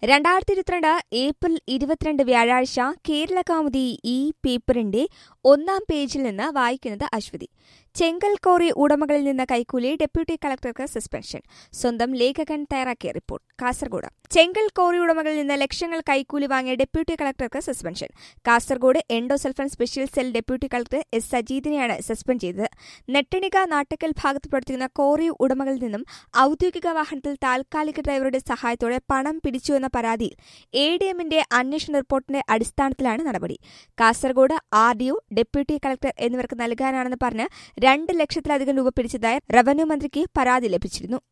രണ്ടായിരത്തി ഇരുപത്തിരണ്ട് ഏപ്രിൽ ഇരുപത്തിരണ്ട് വ്യാഴാഴ്ച കേരള കൗമുദി ഈ പേപ്പറിന്റെ ഒന്നാം പേജിൽ നിന്ന് വായിക്കുന്നത് അശ്വതി ചെങ്കൽ കോറി ഉടമകളിൽ നിന്ന് കൈക്കൂലി ഡെപ്യൂട്ടി കളക്ടർക്ക് സസ്പെൻഷൻ സ്വന്തം ലേഖകൻ തയ്യാറാക്കിയ റിപ്പോർട്ട് കാസർഗോഡ് ചെങ്കൽ കോറി ഉടമകളിൽ നിന്ന് ലക്ഷങ്ങൾ കൈക്കൂലി വാങ്ങിയ ഡെപ്യൂട്ടി കളക്ടർക്ക് suspension Kasaragod endosulfan special cell deputy collector S സജീദിനെയാണ് സസ്പെൻഡ് ചെയ്തത് നെട്ടണിക നാട്ടക്കൽ ഭാഗത്ത് പ്രവർത്തിക്കുന്ന കോറി ഉടമകളിൽ നിന്നും ഔദ്യോഗിക വാഹനത്തിൽ താൽക്കാലിക ഡ്രൈവറുടെ സഹായത്തോടെ പണം പിടിച്ചുവെന്ന പരാതിയിൽ എ ഡി എമ്മിന്റെ അന്വേഷണ റിപ്പോർട്ടിന്റെ അടിസ്ഥാനത്തിലാണ് നടപടി Kasaragod R D O deputy collector എന്നിവർക്ക് നൽകാനാണെന്ന് പറഞ്ഞ് രണ്ട് ലക്ഷത്തിലധികം രൂപ പിടിച്ചതായി റവന്യൂ മന്ത്രിക്ക് പരാതി ലഭിച്ചിരുന്നു